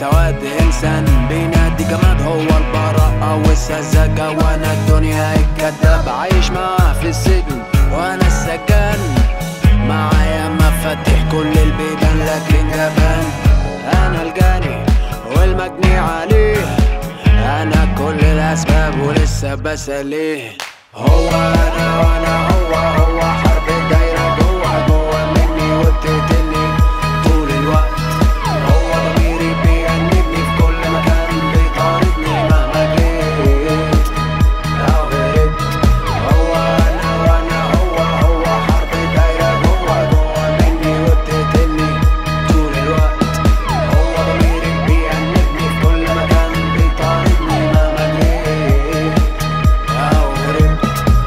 سواد انسان بينادي جماد هو البراءة والسذاجة وانا الدنيا الكداب عايش معاه في السجن وانا السجان معايا مفاتيح كل البيبان لكن جبان انا الجاني والمجني عليه انا كل الاسباب ولسه بسليه هو انا وانا هو هو حرب دايرة جوه جوه مني وبتقتلني طول الوقت هو ضميري بيأنبني في كل مكان بيطاردني مهما جيت أو هربت هو أنا وأنا هو هو حرب دايرة جوه جوه مني وبتقتلني طول الوقت هو ضميري بيأنبني في كل مكان بيطاردني مهما جيت أو هربت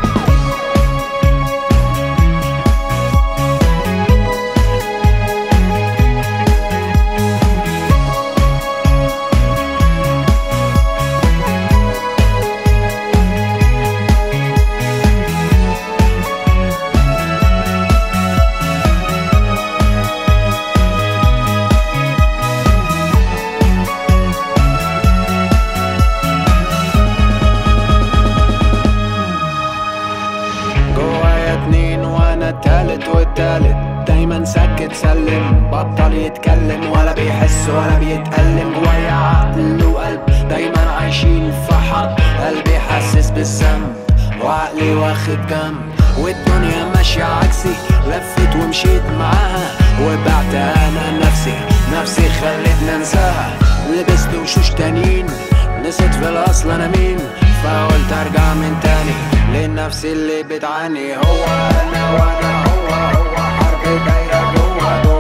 جوايا اتنين وانا التالت والتالت دايما سكت سلم بطل يتكلم ولا بيحس ولا بيتألم جوايا عقل وقلب دايما عايشين في حرب قلبي حاسس بالذنب وعقلي واخد جنب والدنيا ماشية عكسي لفت ومشيت معاها وبعت انا نفسي نفسي خلتني انساها لبست وشوش تانيين نسيت في الاصل انا مين فقلت ارجع من تاني لنفسي اللي بتعاني هو انا وانا هو هو حرب دايره جوه جوه